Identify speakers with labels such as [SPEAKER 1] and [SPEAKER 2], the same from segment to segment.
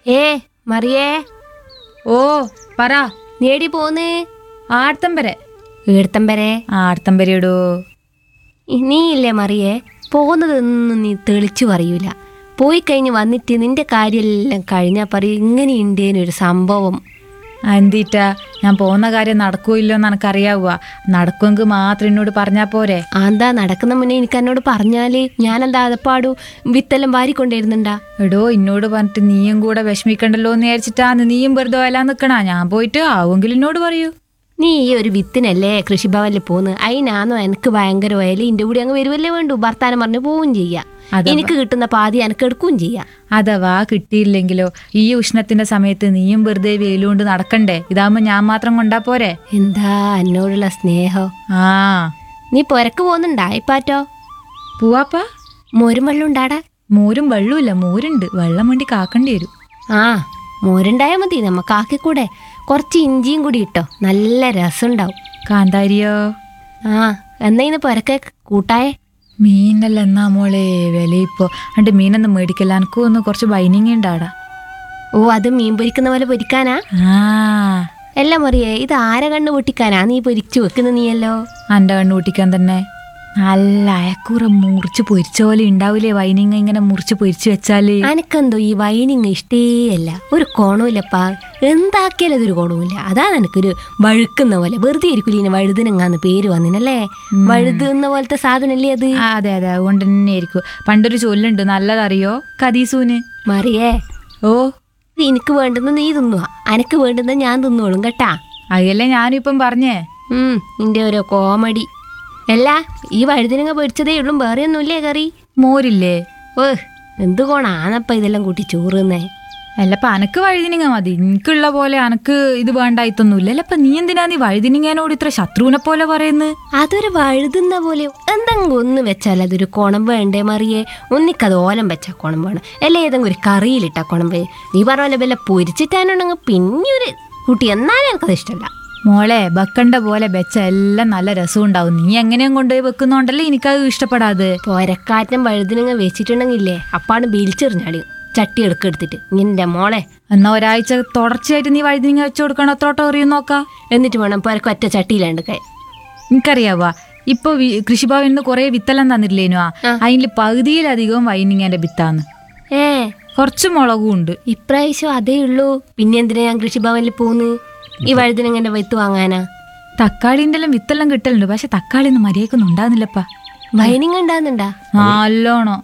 [SPEAKER 1] ഏ മറിയേ
[SPEAKER 2] ഓ പറ
[SPEAKER 1] നേടി പോന്ന്
[SPEAKER 2] ആർത്തം വരെ
[SPEAKER 1] ഈടത്തം വരെ
[SPEAKER 2] ആർത്തം വരെയിടൂ
[SPEAKER 1] നീ ഇല്ലേ മറിയേ പോകുന്നതൊന്നും നീ തെളിച്ചു പറയൂല പോയി കഴിഞ്ഞ് വന്നിട്ട് നിന്റെ കാര്യമെല്ലാം കഴിഞ്ഞാൽ പറയും ഇങ്ങനെയുണ്ടേനൊരു സംഭവം
[SPEAKER 2] എന്തിട്ടാ ഞാൻ പോകുന്ന കാര്യം നടക്കുമോ ഇല്ലോ എന്ന് എനിക്കറിയാവുക നടക്കുമെങ്കിൽ മാത്രം എന്നോട് പറഞ്ഞാ പോരെ
[SPEAKER 1] ആന്താ നടക്കുന്ന മുന്നേ എനിക്ക് എന്നോട് പറഞ്ഞാല് ഞാനെന്താ അതപ്പാടു വിത്തെല്ലാം വാരിക്കൊണ്ടിരുന്നുണ്ടാ
[SPEAKER 2] എടോ എന്നോട് പറഞ്ഞിട്ട് നീയും കൂടെ വിഷമിക്കണ്ടല്ലോ എന്ന് വിചാരിച്ചിട്ടാന്ന് നീയും വെറുതെ വല്ലാൻ നിക്കണാ ഞാൻ പോയിട്ട് ആവുമെങ്കിൽ എന്നോട് പറയൂ
[SPEAKER 1] നീ ഈ ഒരു വിത്തിനല്ലേ കൃഷിഭവനിൽ പോന്ന് അതിനാന്നോ എനിക്ക് ഭയങ്കര വയല് ഇന്റെ കൂടി അങ്ങ് വരുവല്ലേ വേണ്ടു ഭർത്താനം പറഞ്ഞ് പോവും ചെയ്യാം
[SPEAKER 2] അഥവാ-
[SPEAKER 1] എനിക്ക് കിട്ടുന്ന പാതി എനിക്ക് എടുക്കുകയും ചെയ്യാം
[SPEAKER 2] അഥവാ കിട്ടിയില്ലെങ്കിലോ ഈ ഉഷ്ണത്തിന്റെ സമയത്ത് നീയും വെറുതെ വെയിലുകൊണ്ട് നടക്കണ്ടേ ഇതാവുമ്പോ ഞാൻ മാത്രം കൊണ്ടാ പോരെ
[SPEAKER 1] എന്താ എന്നോടുള്ള സ്നേഹം
[SPEAKER 2] ആ
[SPEAKER 1] നീ പൊരക്ക് പോകുന്നുണ്ടാ ഇപ്പാറ്റോ
[SPEAKER 2] പൂവാപ്പാ
[SPEAKER 1] മോരും വെള്ളം ഉണ്ടാടാ
[SPEAKER 2] മോരും വെള്ളമില്ല മോരുണ്ട് വെള്ളം വേണ്ടി കാക്കേണ്ടി വരും
[SPEAKER 1] ആ മോരുണ്ടായാൽ മതി നമുക്ക് ആക്കിക്കൂടെ കുറച്ച് ഇഞ്ചിയും കൂടി ഇട്ടോ നല്ല രസമുണ്ടാവും
[SPEAKER 2] കാന്താരിയോ
[SPEAKER 1] ആ എന്നാ ഇന്ന് പൊരക്കെ കൂട്ടായേ
[SPEAKER 2] മീനല്ല എന്നാ മോളെ വില ഇപ്പോ അണ്ട് മീനൊന്നും മേടിക്കല്ല എനക്കും ഒന്ന് കുറച്ച് ബൈനിങ് ഉണ്ടാടാ
[SPEAKER 1] ഓ അത് മീൻ പൊരിക്കുന്ന പോലെ പൊരിക്കാനാ
[SPEAKER 2] ആ
[SPEAKER 1] എല്ലാം മറിയേ ഇത് ആരെ കണ്ണ് പൊട്ടിക്കാനാ നീ പൊരിച്ചു വെക്കുന്ന നീയല്ലോ
[SPEAKER 2] അന്റെ കണ്ണു കൂട്ടിക്കാൻ തന്നെ നല്ല അയക്കൂറ മുറിച്ച് പൊരിച്ച പോലെ ഉണ്ടാവില്ലേ വൈനിങ് ഇങ്ങനെ മുറിച്ച് പൊരിച്ച് വെച്ചാല്
[SPEAKER 1] അനക്കെന്തോ ഈ വൈനിങ് ഇഷ്ടേയല്ല ഒരു കോണവുമില്ലപ്പാ എന്താക്കിയാലും അതൊരു കോണവുമില്ല അതാ നിനക്കൊരു വഴുക്കുന്ന പോലെ വെറുതെ ഇരിക്കില്ല ഇങ്ങനെ വഴുതിനങ്ങാന്ന് പേര് വന്നിനല്ലേ വഴുതുന്ന പോലത്തെ സാധനല്ലേ അത്
[SPEAKER 2] ആ, അതെ അതെ അതുകൊണ്ട് തന്നെ ആയിരിക്കും പണ്ടൊരു ചൊല്ലുണ്ട് നല്ലതറിയോ കദീസൂന്
[SPEAKER 1] മറിയേ
[SPEAKER 2] ഓ
[SPEAKER 1] ഇത് എനിക്ക് വേണ്ടുന്ന നീ തിന്നുക അനക്ക് വേണ്ടുന്ന ഞാൻ തിന്നോളും കേട്ടാ
[SPEAKER 2] അതല്ലേ ഞാനും ഇപ്പം പറഞ്ഞേ
[SPEAKER 1] ഉം നിന്റെ ഓരോ കോമഡി അല്ല ഈ വഴുതിനങ്ങ പൊരിച്ചതേ ഉള്ളൂ വേറെ ഒന്നുമില്ലേ കറി
[SPEAKER 2] മോരില്ലേ
[SPEAKER 1] ഓ എന്ത് കോണാണപ്പ ഇതെല്ലാം കൂട്ടി ചോറുന്നേ
[SPEAKER 2] അല്ലപ്പ അനക്ക് വഴുതിനിങ്ങ മതി എനിക്കുള്ള പോലെ അനക്ക് ഇത് വേണ്ടായിത്തൊന്നുമില്ല അല്ലപ്പ നീ എന്തിനാ നീ വഴുതിനിങ്ങനോട് ഇത്ര ശത്രുവിനെ പോലെ പറയുന്നത്
[SPEAKER 1] അതൊരു വഴുതുന്ന പോലെ എന്തെങ്കിലും ഒന്ന് വെച്ചാൽ അതൊരു കുണം വേണ്ടേ മറിയേ ഒന്നിക്കത് ഓലം വെച്ചാൽ കുണം വേണം അല്ലെ ഏതെങ്കിലും ഒരു കറിയിലിട്ട കുണം വേ നീ പറഞ്ഞ പോലെ വല്ല പൊരിച്ചിട്ടാനുണ്ടെങ്കിൽ പിന്നെ ഒരു കുട്ടി എന്നാലും എനിക്കത് ഇഷ്ടമല്ല
[SPEAKER 2] മോളെ വെക്കണ്ട പോലെ വെച്ച എല്ലാം നല്ല രസം ഉണ്ടാവും നീ എങ്ങനെയും കൊണ്ടുപോയി വെക്കുന്നോണ്ടല്ലേ എനിക്കത് ഇഷ്ടപ്പെടാതെ
[SPEAKER 1] പോരക്കാറ്റം വഴുതിനങ്ങ വെച്ചിട്ടുണ്ടെങ്കിലേ അപ്പാണ് ബീലിച്ചെറിഞ്ഞാടി ചട്ടി എടുക്കെടുത്തിട്ട് ഇങ്ങനെ മോളെ
[SPEAKER 2] എന്നാ ഒരാഴ്ച തുടർച്ചയായിട്ട് നീ വഴുതിനിങ്ങ വെച്ചു കൊടുക്കണം എത്രോട്ടോ എറിയും നോക്കാം
[SPEAKER 1] എന്നിട്ട് വേണം പോരക്ക് ഒറ്റ ചട്ടിയിലാണ്ട് കൈ
[SPEAKER 2] എനിക്കറിയാവാ ഇപ്പൊ വി- കൃഷിഭവനിൽ നിന്ന് കുറെ വിത്തെല്ലാം തന്നിട്ടില്ലേനു ആ അതിൽ പകുതിയിലധികവും വൈനിങ്ങന്റെ വിത്താന്ന്
[SPEAKER 1] ഏ
[SPEAKER 2] കുറച്ച് മുളകും ഉണ്ട്
[SPEAKER 1] ഇപ്രാവശ്യം അതേ ഉള്ളൂ പിന്നെ എന്തിനാ ഞാൻ കൃഷിഭവനിൽ പോന്ന് ഈ വഴുതിനങ്ങനെ വിത്ത് വാങ്ങാനാ
[SPEAKER 2] തക്കാളിന്റെ എല്ലാം വിത്തെല്ലാം കിട്ടലുണ്ട് പക്ഷെ തക്കാളി ഒന്നും മര്യാദക്കൊന്നും ഉണ്ടാകുന്നില്ലപ്പാ
[SPEAKER 1] വൈനിങ് ഉണ്ടാകുന്നുണ്ടാ
[SPEAKER 2] നല്ലോണം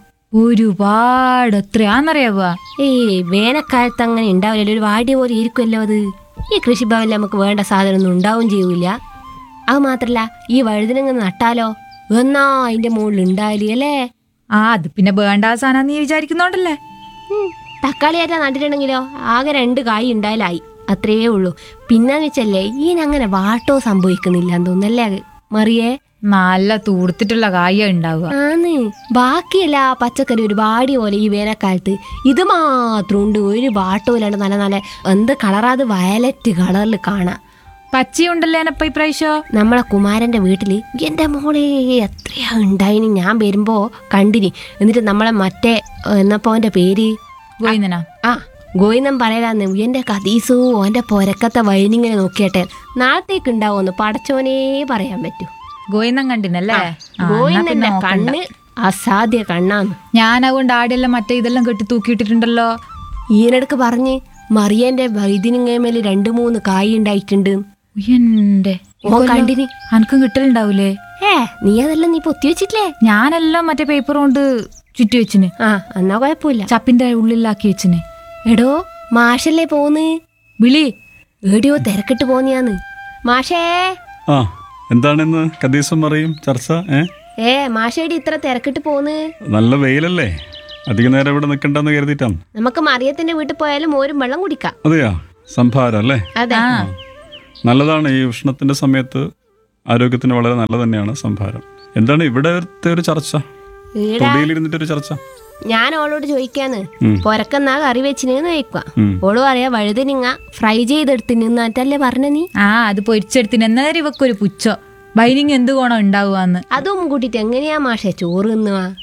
[SPEAKER 2] ഒരുപാട് എത്രയാന്നറിയാവാ
[SPEAKER 1] ഏയ് വേനൽക്കാലത്ത് അങ്ങനെ ഉണ്ടാവില്ല ഒരു വാടിയ പോലെ ഇരിക്കുമല്ലോ അത് ഈ കൃഷിഭവനിൽ നമുക്ക് വേണ്ട സാധനമൊന്നും ഉണ്ടാവും ചെയ്യൂല അത് മാത്രല്ല ഈ വഴുതിനങ്ങ് നട്ടാലോ എന്നാ അതിന്റെ മുകളിൽ ഉണ്ടായാലേ അല്ലേ
[SPEAKER 2] ആ അത് പിന്നെ വേണ്ട സാധനം നീ വിചാരിക്കുന്നോണ്ടല്ലേ
[SPEAKER 1] ഉം, തക്കാളി ആറ്റാ നട്ടിട്ടുണ്ടെങ്കിലോ ആകെ രണ്ട് കായ് ഉണ്ടായാലായി അത്രയേ ഉള്ളൂ പിന്നെന്ന് വെച്ചല്ലേ ഈയനങ്ങനെ വാട്ടോ സംഭവിക്കുന്നില്ല എന്ന് തോന്നല്ലേ മറിയേ
[SPEAKER 2] നല്ല തൂർത്തിട്ടുള്ള കായ ഉണ്ടാവുക
[SPEAKER 1] ആന്ന് ബാക്കിയല്ല പച്ചക്കറി ഒരു വാടി പോലെ ഈ വേനൽക്കാലത്ത് ഇത് മാത്രം ഉണ്ട് ഒരു വാട്ടമില്ലാണ്ട് നല്ല നല്ല എന്ത് കളറാ അത് വയലറ്റ് കളറിൽ കാണാം
[SPEAKER 2] പച്ചയുണ്ടല്ലേ എനപ്പ ഇപ്രാവശ്യോ
[SPEAKER 1] നമ്മളെ കുമാരന്റെ വീട്ടിൽ എൻ്റെ മോളെ എത്രയാ ഉണ്ടായിന് ഞാൻ വരുമ്പോ കണ്ടിനി എന്നിട്ട് നമ്മളെ മറ്റേ എന്നപ്പോ അവന്റെ പേര്
[SPEAKER 2] ഗോയിന്നനാ
[SPEAKER 1] ആ ഗോയിനം പറയലാന്ന് എൻ്റെ കതീസു ഓൻ്റെ പൊരക്കത്തെ വൈനിങ്ങനെ നോക്കിയട്ടെ നാളത്തേക്ക് ഉണ്ടാവുമെന്ന് പടച്ചോനേ പറയാൻ പറ്റൂ
[SPEAKER 2] ഗോയിന്നം കണ്ടിനല്ലേ ആ, എന്നാ പിന്നെ
[SPEAKER 1] ഗോയിന്നന്റെ
[SPEAKER 2] നോക്കണ്ട.
[SPEAKER 1] കണ്ണ് അസാധ്യ കണ്ണാന്ന്
[SPEAKER 2] ഞാൻ അതുകൊണ്ട് ആടെല്ലാം മറ്റേ ഇതെല്ലാം കെട്ടി തൂക്കിയിട്ടിട്ടുണ്ടല്ലോ
[SPEAKER 1] ഈനടുക്ക് പറഞ്ഞ് മറിയന്റെ വൈദ്യനിങ്ങമേല് രണ്ടു മൂന്ന് കായ് ഉണ്ടായിട്ടുണ്ട്
[SPEAKER 2] ഉയ്യന്റെ
[SPEAKER 1] ഓ കണ്ടിനി
[SPEAKER 2] അനക്കും കിട്ടലുണ്ടാവൂലേ
[SPEAKER 1] ഏ നീ അതെല്ലാം നീ പൊത്തി വെച്ചിട്ടില്ലേ
[SPEAKER 2] ഞാനെല്ലാം മറ്റേ പേപ്പർ കൊണ്ട് ചുറ്റി വെച്ചിന്
[SPEAKER 1] ആ എന്നാ കുഴപ്പമില്ല
[SPEAKER 2] ചപ്പിന്റെ ഉള്ളിലാക്കി വെച്ചിന്
[SPEAKER 1] എടോ മാഷല്ലേ പോന്ന്
[SPEAKER 2] വിളി
[SPEAKER 1] എവിടെയോ തിരക്കിട്ട് പോന്നിയാന്ന് മാഷേ
[SPEAKER 3] ആ എന്താണിന്ന് കദീസം പറയും ചർച്ച ഏ
[SPEAKER 1] ഏ മാഷേടി ഇത്ര തിരക്കിട്ട് പോന്ന്
[SPEAKER 3] നല്ല വെയിലല്ലേ അധിക നേരം ഇവിടെ നിൽക്കണ്ടെന്ന് കരുതിയിട്ടാണ്
[SPEAKER 1] നമുക്ക് മറിയത്തിന്റെ വീട്ടിൽ പോയാലും മോരും വെള്ളം കുടിക്കാം
[SPEAKER 3] അതെയാ സംഭാരം അല്ലേ
[SPEAKER 1] അതെ
[SPEAKER 2] ആ
[SPEAKER 3] നല്ലതാണ് ഈ ഉഷ്ണത്തിന്റെ സമയത്ത് ആരോഗ്യത്തിന് വളരെ നല്ല തന്നെയാണ് സംഭാരം എന്താണ് ഇവിടത്തെ ഒരു ചർച്ച
[SPEAKER 1] ഈടാ
[SPEAKER 3] തൊടിയിലിരുന്നിട്ടൊരു ചർച്ച
[SPEAKER 1] ഞാൻ അവളോട് ചോദിക്കാന്ന്
[SPEAKER 3] ഉം.
[SPEAKER 1] പൊരക്കെന്നാ കറി വെച്ചിനെന്ന് ചോദിക്കുക
[SPEAKER 3] ഉം.
[SPEAKER 1] ഓള് പറയാ വഴുതനിങ്ങ ഫ്രൈ ചെയ്തെടുത്ത് നിന്നിട്ടല്ലേ പറഞ്ഞ നീ
[SPEAKER 2] ആ അത് പൊരിച്ചെടുത്തിന് എന്നേരം ഇവക്കൊരു പുച്ഛോ ബൈനിങ് എന്ത് കോണം ഉണ്ടാവുകന്ന്
[SPEAKER 1] അതും കൂട്ടിട്ട് എങ്ങനെയാ മാഷേ ചോറ് തിന്നുവാ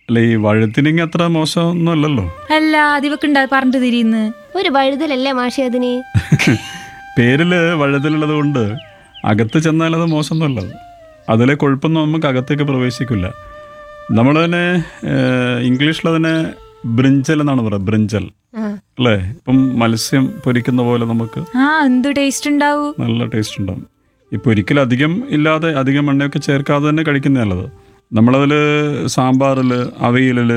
[SPEAKER 3] അല്ല ഈ വഴുത്തിനിങ്ങ അത്ര മോശമൊന്നും അല്ലല്ലോ
[SPEAKER 2] അല്ല അതിവക്കുണ്ടാ പറഞ്ഞിട്ട് തിരിയുന്ന്
[SPEAKER 1] ഒരു വഴുതലല്ലേ മാഷെ അതിന്
[SPEAKER 3] പേരില് വഴുതലുള്ളത് കൊണ്ട് അകത്ത് ചെന്നാൽ അത് മോശമൊന്നുമല്ല അതിലെ കൊഴുപ്പൊന്നും നമുക്ക് അകത്തേക്ക് പ്രവേശിക്കില്ല നമ്മൾ തന്നെ ഇംഗ്ലീഷിൽ അതിനെ ബ്രിഞ്ചൽ എന്നാണ് പറയുക ബ്രിഞ്ചൽ
[SPEAKER 1] ആ
[SPEAKER 3] അല്ലേ ഇപ്പം മത്സ്യം പൊരിക്കുന്ന പോലെ നമുക്ക്
[SPEAKER 2] ആ എന്ത് ടേസ്റ്റ് ഉണ്ടാവൂ
[SPEAKER 3] നല്ല ടേസ്റ്റ് ഉണ്ടാവും ഇപ്പോൾ ഒരിക്കലും അധികം ഇല്ലാതെ അധികം എണ്ണയൊക്കെ ചേർക്കാതെ തന്നെ കഴിക്കുന്ന നല്ലത് നമ്മളതിൽ സാമ്പാറിൽ അവിയലിൽ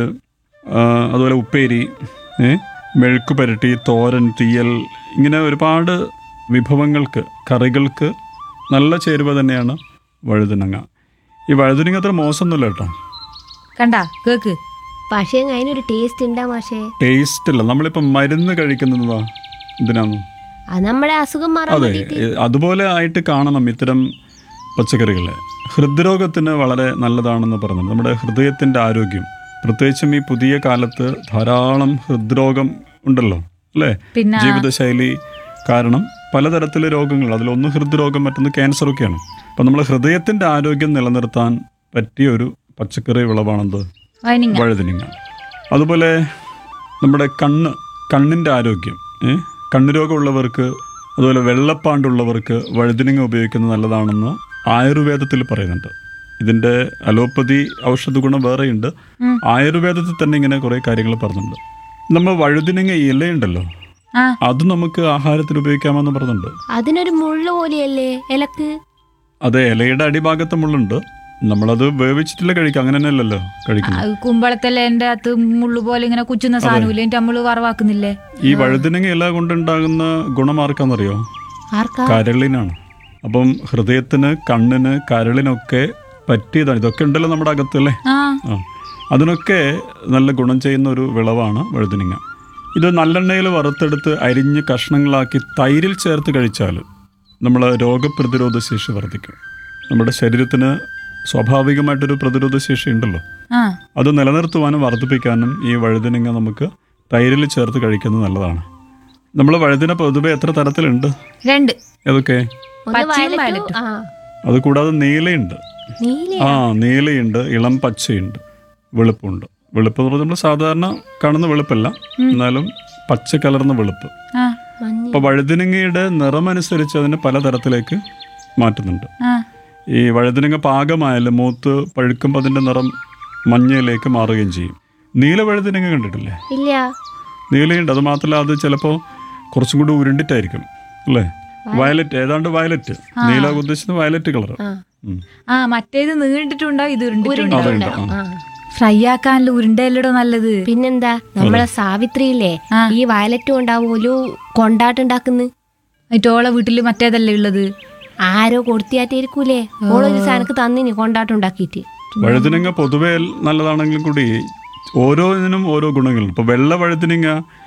[SPEAKER 3] അതുപോലെ ഉപ്പേരി ഏ, മെഴുക്ക് പുരട്ടി തോരൻ തീയൽ ഇങ്ങനെ ഒരുപാട് വിഭവങ്ങൾക്ക് കറികൾക്ക് നല്ല ചേരുവ തന്നെയാണ് വഴുതനങ്ങ ഈ വഴുതനങ്ങ അത്ര മോശമൊന്നുമില്ല കേട്ടോ
[SPEAKER 2] കണ്ടാ കേക്ക്
[SPEAKER 1] പക്ഷേ അതിനൊരു ടേസ്റ്റ് ഉണ്ടാ മാഷേ
[SPEAKER 3] ടേസ്റ്റ് ഇല്ല നമ്മളിപ്പം മരുന്ന് കഴിക്കുന്നതാ എന്തിനാന്ന്
[SPEAKER 1] അത് നമ്മുടെ അസുഖം മാറാൻ
[SPEAKER 3] അതെ
[SPEAKER 1] വേണ്ടിയിട്ട്
[SPEAKER 3] എ, അതുപോലെ ആയിട്ട് കാണണം ഇത്തരം പച്ചക്കറികളെ ഹൃദ്രോഗത്തിന് വളരെ നല്ലതാണെന്ന് പറഞ്ഞു നമ്മുടെ ഹൃദയത്തിൻ്റെ ആരോഗ്യം പ്രത്യേകിച്ചും ഈ പുതിയ കാലത്ത് ധാരാളം ഹൃദ്രോഗം ഉണ്ടല്ലോ അല്ലേ
[SPEAKER 2] പിന്നെ
[SPEAKER 3] ജീവിതശൈലി കാരണം പലതരത്തിലെ രോഗങ്ങൾ അതിലൊന്ന് ഹൃദ്രോഗം മറ്റൊന്ന് ക്യാൻസറൊക്കെയാണ് അപ്പം നമ്മൾ ഹൃദയത്തിൻ്റെ ആരോഗ്യം നിലനിർത്താൻ പറ്റിയ ഒരു പച്ചക്കറി വിളവാണെന്ത്
[SPEAKER 2] വൈനിങ്ങ
[SPEAKER 3] വഴുതനങ്ങ അതുപോലെ നമ്മുടെ കണ്ണ് കണ്ണിൻ്റെ ആരോഗ്യം ഏ? കണ്ണ് രോഗമുള്ളവർക്ക് അതുപോലെ വെള്ളപ്പാണ്ടുള്ളവർക്ക് വഴുതനങ്ങ ഉപയോഗിക്കുന്നത് നല്ലതാണെന്ന് ആയുർവേദത്തിൽ പറയുന്നുണ്ട് ഇതിൻ്റെ അലോപ്പതി ഔഷധ ഗുണം വേറെയുണ്ട്
[SPEAKER 2] ഉം.
[SPEAKER 3] ആയുർവേദത്തിൽ തന്നെ ഇങ്ങനെ കുറേ കാര്യങ്ങൾ പറഞ്ഞിട്ടുണ്ട് നമ്മൾ വഴുതനങ്ങ ഇലയുണ്ടല്ലോ
[SPEAKER 2] ആ
[SPEAKER 3] അത് നമുക്ക് ആഹാരത്തിന് ഉപയോഗിക്കാമെന്ന് പറഞ്ഞിട്ടുണ്ട്
[SPEAKER 1] അതിനൊരു മുള്ളു പോലെയല്ലേ ഇലക്ക്
[SPEAKER 3] അതെ ഇലയുടെ അടിഭാഗത്ത് മുള്ളുണ്ട് നമ്മളത് വേവിച്ചിട്ടില്ല കഴിക്കുക അങ്ങനെ തന്നെയല്ലല്ലോ കഴിക്കുന്നത്
[SPEAKER 2] അത് കുമ്പളത്തല്ലേ എൻ്റെ അകത്ത് മുള്ളു പോലെ ഇങ്ങനെ കുച്ചുന്ന സാധനമില്ലേ എൻ്റെ നമ്മള് വറവാക്കുന്നില്ലേ
[SPEAKER 3] ഈ വഴുതനങ്ങ ഇല കൊണ്ടുണ്ടാകുന്ന ഗുണം ആർക്കാന്നറിയോ
[SPEAKER 1] ആർക്കാ
[SPEAKER 3] കരളിനാണ് അപ്പം ഹൃദയത്തിന് കണ്ണിന് കരളിനൊക്കെ പറ്റിയതാണ് ഇതൊക്കെ ഉണ്ടല്ലോ നമ്മുടെ അകത്തല്ലേ
[SPEAKER 2] ആ
[SPEAKER 3] ആ അതിനൊക്കെ നല്ല ഗുണം ചെയ്യുന്ന ഒരു വിളവാണ് വഴുതനങ്ങ ഇത് നല്ലെണ്ണയിൽ വറുത്തെടുത്ത് അരിഞ്ഞ് കഷ്ണങ്ങളാക്കി തൈരിൽ ചേർത്ത് കഴിച്ചാൽ നമ്മൾ രോഗപ്രതിരോധ ശേഷി വർദ്ധിക്കും നമ്മുടെ ശരീരത്തിന് സ്വാഭാവികമായിട്ടൊരു പ്രതിരോധ ശേഷി ഉണ്ടല്ലോ
[SPEAKER 2] ആ
[SPEAKER 3] അത് നിലനിർത്തുവാനും വർദ്ധിപ്പിക്കാനും ഈ വഴുതനങ്ങ നമുക്ക് തൈരിൽ ചേർത്ത് കഴിക്കുന്നത് നല്ലതാണ് നമ്മൾ വഴുതിന പൊതുവെ എത്ര തരത്തിലുണ്ട്
[SPEAKER 2] രണ്ട്
[SPEAKER 3] ഏതൊക്കെ
[SPEAKER 1] ഒന്ന്
[SPEAKER 2] പച്ചയും
[SPEAKER 1] violet ഉം,
[SPEAKER 2] violet
[SPEAKER 1] ആ
[SPEAKER 3] അത് കൂടാതെ നീലയുണ്ട്
[SPEAKER 1] നീല
[SPEAKER 3] ആ നീലയുണ്ട് ഇളം പച്ചയുണ്ട് വെളുപ്പുണ്ട് വെളുപ്പ് എന്ന് പറഞ്ഞാൽ നമ്മൾ സാധാരണ കാണുന്ന വെളുപ്പല്ല എന്നാലും പച്ച കലർന്ന വെളുപ്പ്
[SPEAKER 2] ആ
[SPEAKER 1] മഞ്ഞ
[SPEAKER 3] അപ്പോൾ വഴുതിനങ്ങയുടെ നിറമനുസരിച്ച് അതിനെ പലതരത്തിലേക്ക് മാറ്റുന്നുണ്ട്
[SPEAKER 2] ആ
[SPEAKER 3] ഈ വഴുതിനങ്ങ പാകമായാലും മൂത്ത് പഴുക്കുമ്പോൾ അതിൻ്റെ നിറം മഞ്ഞയിലേക്ക് മാറുകയും ചെയ്യും നീല വഴുതിനങ്ങ കണ്ടിട്ടില്ലേ
[SPEAKER 1] ഇല്ല
[SPEAKER 3] നീലയുണ്ട് അത് മാത്രമല്ല അത് ചിലപ്പോൾ കുറച്ചും കൂടി ഉരുണ്ടിട്ടായിരിക്കും അല്ലേ വയലറ്റ് ഏതാണ്ട് വയലറ്റ് നീല ഉദ്ദേശിച്ചത് വയലറ്റ് കളർ
[SPEAKER 1] ആ
[SPEAKER 2] ആ മറ്റേത് നീണ്ടിട്ടുണ്ടോ ഇത് ഉരുണ്ടിട്ടുണ്ടോ
[SPEAKER 3] അതുണ്ട് ആ.
[SPEAKER 1] ആ
[SPEAKER 2] ഫ്രൈ ആക്കാനുള്ള ഉരുണ്ടല്ലോ നല്ലത്
[SPEAKER 1] പിന്നെന്താ നമ്മളെ സാവിത്രിയില്ലേ
[SPEAKER 2] ആ.
[SPEAKER 1] ഈ വയലറ്റും ഉണ്ടാവുമല്ലോ കൊണ്ടാട്ടുണ്ടാക്കുന്നു
[SPEAKER 2] മറ്റോളെ വീട്ടില് മറ്റേതല്ലേ ഉള്ളത്
[SPEAKER 1] ആരോ കൊടുത്തിയാറ്റായിരിക്കൂലേ ഓളൊരു സാധനക്ക് തന്നിനി കൊണ്ടാട്ടുണ്ടാക്കിയിട്ട്
[SPEAKER 3] വഴുതിനങ്ങ പൊതുവേ നല്ലതാണെങ്കിലും കൂടി ഓരോന്നിനും ഓരോ ഗുണങ്ങളുണ്ട് ഇപ്പോൾ വെള്ള വഴുതിനങ്ങ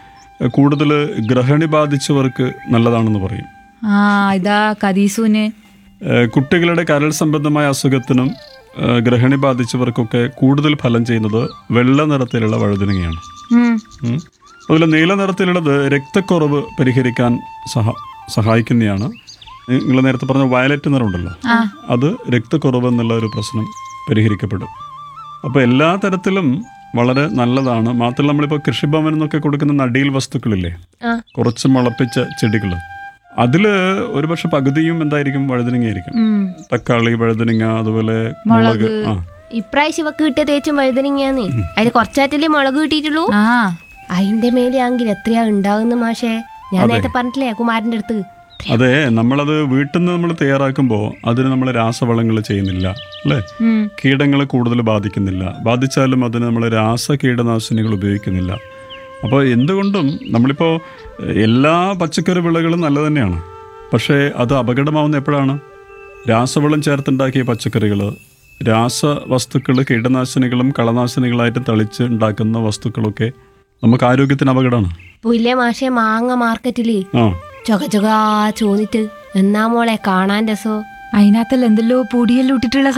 [SPEAKER 3] കൂടുതൽ ഗ്രഹണി ബാധിച്ചവർക്ക് നല്ലതാണെന്ന് പറയും
[SPEAKER 2] ആ ഇതാ കദീസുന്
[SPEAKER 3] ഏഹ് കുട്ടികളുടെ കരൾ സംബന്ധമായ അസുഖത്തിനും ഏഹ് ഗ്രഹണി ബാധിച്ചവർക്കൊക്കെ കൂടുതൽ ഫലം ചെയ്യുന്നത് വെള്ള നിറത്തിലുള്ള വഴുതിനങ്ങയാണ്
[SPEAKER 2] ഉം.
[SPEAKER 3] ഉം. അതുപോലെ നീല നിറത്തിലുള്ളത് രക്തക്കുറവ് പരിഹരിക്കാൻ സഹ സഹായിക്കുന്നതാണ് നിങ്ങൾ നേരത്തെ പറഞ്ഞ വയലറ്റ് നിറമുണ്ടല്ലോ അത് രക്തക്കുറവ് എന്നുള്ള ഒരു പ്രശ്നം പരിഹരിക്കപ്പെടും അപ്പോൾ എല്ലാ തരത്തിലും വളരെ നല്ലതാണ് മാത്രമല്ല നമ്മളിപ്പോൾ കൃഷിഭവനിൽ നിന്നൊക്കെ കൊടുക്കുന്ന നടീൽ വസ്തുക്കളില്ലേ
[SPEAKER 1] ആ
[SPEAKER 3] കുറച്ച് മുളപ്പിച്ച ചെടികൾ അതിൽ ഒരുപക്ഷെ പകുതിയും എന്തായിരിക്കും വഴുതനങ്ങയായിരിക്കും
[SPEAKER 2] ഉം.
[SPEAKER 3] തക്കാളി വഴുതനങ്ങ അതുപോലെ മുളക് ആ
[SPEAKER 1] ഇപ്രാവശ്യം ഇവക്ക് കിട്ടിയ തേച്ചും വഴുതനങ്ങയാന്ന് അതിൽ കുറച്ചാറ്റല്ലേ മുളക് കിട്ടിയിട്ടുള്ളൂ
[SPEAKER 2] ആ
[SPEAKER 1] അതിന്റെ മേലെ ആണെങ്കിൽ എത്രയാ ഉണ്ടാകുന്ന മാഷേ ഞാൻ നേരത്തെ പറഞ്ഞിട്ടില്ലേ കുമാരന്റെ അടുത്ത്
[SPEAKER 3] അതെ നമ്മളത് വീട്ടിൽ നിന്ന് നമ്മൾ തയ്യാറാക്കുമ്പോൾ അതിന് നമ്മൾ രാസവളങ്ങൾ ചെയ്യുന്നില്ല അല്ലേ
[SPEAKER 2] ഉം.
[SPEAKER 3] കീടങ്ങളെ കൂടുതൽ ബാധിക്കുന്നില്ല ബാധിച്ചാലും അതിന് നമ്മൾ രാസ കീടനാശിനികൾ ഉപയോഗിക്കുന്നില്ല അപ്പോൾ എന്തുകൊണ്ടും നമ്മളിപ്പോൾ എല്ലാ പച്ചക്കറി വിളകളും നല്ല തന്നെയാണ് പക്ഷേ അത് അപകടമാവുന്ന എപ്പോഴാണ് രാസവളം ചേർത്തുണ്ടാക്കിയ പച്ചക്കറികൾ രാസവസ്തുക്കൾ കീടനാശിനികളും കളനാശിനികളായിട്ട് തളിച്ച് ഉണ്ടാക്കുന്ന വസ്തുക്കളൊക്കെ നമുക്ക് ആരോഗ്യത്തിന് അപകടമാണ്
[SPEAKER 1] പുല്ലേ മാഷേ മാങ്ങ മാർക്കറ്റില്
[SPEAKER 3] ആ
[SPEAKER 1] ചൊക ചൊക ചോന്നിട്ട് എന്നാ മോളെ കാണാൻ രസോ
[SPEAKER 2] അതിനകത്തല്ല എന്തെല്ലോ പൊടിയെല്ലാം ഇട്ടിട്ടുള്ള